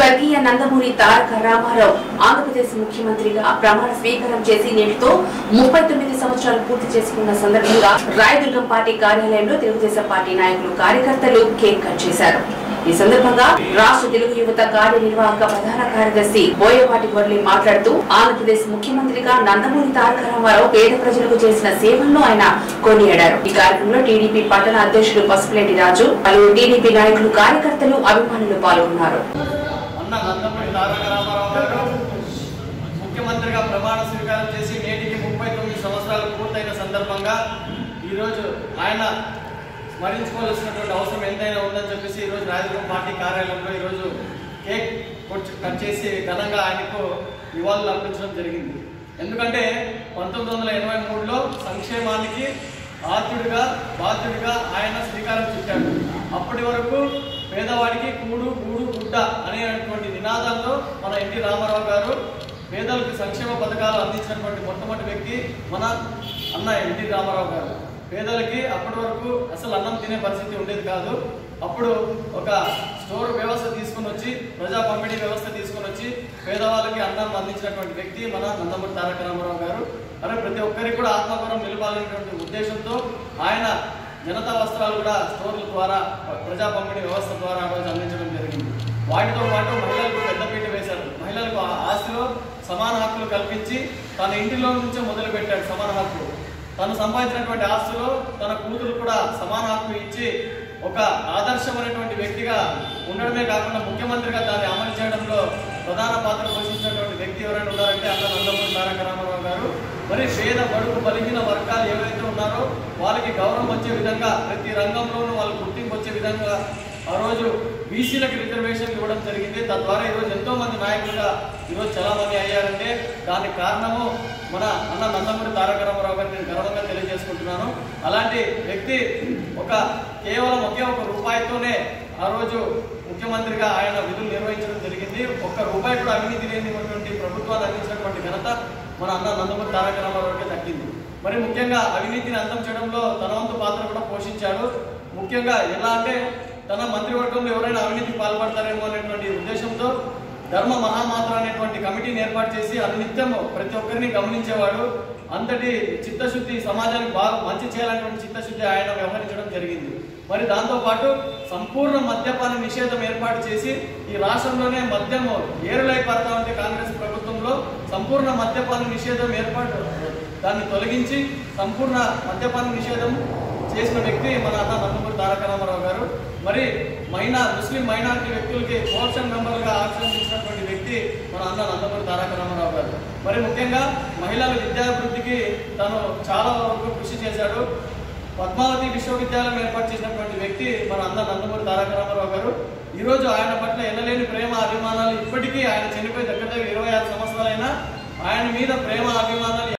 స్వర్గీయ నందమూరి తారక రామారావు ఆంధ్రప్రదేశ్ ముఖ్యమంత్రిగా ప్రమాణ స్వీకారం చేసి నేటితో ముప్పై తొమ్మిది సంవత్సరాలు పూర్తి చేసుకున్న సందర్భంగా రాయదుర్గం పార్టీ కార్యాలయంలో తెలుగుదేశం పార్టీ నాయకులు కార్యకర్తలు కేక్ కట్ చేశారు ఈ సందర్భంగా రాష్ట్ర తెలుగు యువత కార్యనిర్వాహక ప్రధాన కార్యదర్శి బోయపాటి మురళి మాట్లాడుతూ ఆంధ్రప్రదేశ్ ముఖ్యమంత్రిగా నందమూరి తారక రామారావు పేద ప్రజలకు చేసిన సేవలను ఆయన కొనియాడారు ఈ కార్యక్రమంలో టీడీపీ పట్టణ అధ్యక్షుడు పసుపులేటి రాజు పలువురు టీడీపీ నాయకులు కార్యకర్తలు అభిమానులు పాల్గొన్నారు అన్న నందమూరి తారక రామారావు గారు ముఖ్యమంత్రిగా ప్రమాణ స్వీకారం చేసి నేటికి ముప్పై తొమ్మిది సంవత్సరాలు పూర్తయిన సందర్భంగా ఈరోజు ఆయన స్మరించుకోవాల్సినటువంటి అవసరం ఎంతైనా ఉందని చెప్పేసి ఈరోజు రాజకీయ పార్టీ కార్యాలయంలో ఈరోజు కేక్ కొట్- కట్ చేసి ఘనంగా ఆయనకు నివాళులు అర్పించడం జరిగింది ఎందుకంటే పంతొమ్మిది వందల ఎనభై మూడులో సంక్షేమానికి ఆద్యుడిగా బాధ్యుడిగా ఆయన శ్రీకారం చుట్టాడు అప్పటి వరకు పేదవాడికి కూడు గూడు గుడ్డ అనేటువంటి నినాదంలో మన ఎన్టీ రామారావు గారు పేదలకు సంక్షేమ పథకాలు అందించినటువంటి మొట్టమొదటి వ్యక్తి మన అన్న ఎన్టీ రామారావు గారు పేదలకి అప్పటి వరకు అసలు అన్నం తినే పరిస్థితి ఉండేది కాదు అప్పుడు ఒక స్టోర్ వ్యవస్థ తీసుకొని వచ్చి ప్రజా పంపిణీ వ్యవస్థ తీసుకొని వచ్చి పేదవాళ్ళకి అన్నం అందించినటువంటి వ్యక్తి మన నందమూరి తారక రామారావు గారు మరి ప్రతి ఒక్కరికి కూడా ఆత్మగౌరవం నిలపాలనేటువంటి ఉద్దేశంతో ఆయన జనతా వస్త్రాలు కూడా స్టోర్ల ద్వారా ప్రజా పంపిణీ వ్యవస్థ ద్వారా ఆ రోజు అందించడం జరిగింది వాటితో పాటు మహిళలకు పెద్దపీట వేశారు మహిళలకు ఆ ఆస్తిలో సమాన హక్కులు కల్పించి తన ఇంటిలో నుంచే మొదలు పెట్టాడు సమాన హక్కు తను సంపాదించినటువంటి ఆస్తులు తన కూతురు కూడా సమాన హక్కు ఇచ్చి ఒక ఆదర్శమైనటువంటి వ్యక్తిగా ఉండడమే కాకుండా ముఖ్యమంత్రిగా దాన్ని అమలు చేయడంలో ప్రధాన పాత్ర పోషించినటువంటి వ్యక్తి ఎవరైనా ఉన్నారంటే అన్న నందమూరి తారక రామారావు గారు మరి పేద బడుగు బలిగిన వర్గాలు ఏవైతే ఉన్నారో వాళ్ళకి గౌరవం వచ్చే విధంగా ప్రతి రంగంలోనూ వాళ్ళు గుర్తింపు వచ్చే విధంగా ఆ రోజు బీసీలకు రిజర్వేషన్ ఇవ్వడం జరిగింది తద్వారా ఈరోజు ఎంతో మంది నాయకులుగా ఈరోజు చాలా మంది అయ్యారంటే దానికి కారణము మన అన్న నందమూరి తారక రామారావు గారిని నేను గర్వంగా తెలియజేసుకుంటున్నాను అలాంటి వ్యక్తి ఒక కేవలం ఒకే ఒక రూపాయితోనే ఆ రోజు ముఖ్యమంత్రిగా ఆయన విధులు నిర్వహించడం జరిగింది ఒక్క రూపాయి కూడా అవినీతి లేనిటువంటి ప్రభుత్వాన్ని అందించినటువంటి ఘనత మన అన్న నందమూరి తారక రామారావుకే దక్కింది మరి ముఖ్యంగా అవినీతిని అంతం చేయడంలో తన వంతు పాత్ర కూడా పోషించాడు ముఖ్యంగా ఎలా అంటే తన మంత్రివర్గంలో ఎవరైనా అవినీతికి పాల్పడతారేమో అనేటువంటి ఉద్దేశంతో ధర్మ మహామాత్ర అనేటువంటి కమిటీని ఏర్పాటు చేసి అనునిత్యం ప్రతి ఒక్కరిని గమనించేవాడు అంతటి చిత్తశుద్ధి సమాజానికి బాగా మంచి చేయాలనేటువంటి చిత్తశుద్ధి ఆయన వ్యవహరించడం జరిగింది మరి దాంతో పాటు సంపూర్ణ మద్యపాన నిషేధం ఏర్పాటు చేసి ఈ రాష్ట్రంలోనే మద్యం ఏరులై పడతా ఉంటే కాంగ్రెస్ ప్రభుత్వంలో సంపూర్ణ మద్యపాన నిషేధం ఏర్పాటు దాన్ని తొలగించి సంపూర్ణ మద్యపాన నిషేధం చేసిన వ్యక్తి మన అన్న నందమూరి తారక రామారావు గారు మరి మైనా ముస్లిం మైనారిటీ వ్యక్తులకి కోర్షన్ మెంబర్గా ఆక్షేపించినటువంటి వ్యక్తి మన అన్న నందమూరి తారక రామారావు గారు మరి ముఖ్యంగా మహిళల విద్యాభివృద్ధికి తను చాలా వరకు కృషి చేశాడు పద్మావతి విశ్వవిద్యాలయం ఏర్పాటు చేసినటువంటి వ్యక్తి మన అన్న నందమూరి తారక రామారావు గారు ఈ రోజు ఆయన పట్ల ఎనలేని ప్రేమ అభిమానాలు ఇప్పటికీ ఆయన చనిపోయి దగ్గర దగ్గర ఇరవై ఆరు సంవత్సరాలైనా ఆయన మీద ప్రేమ అభిమానాలు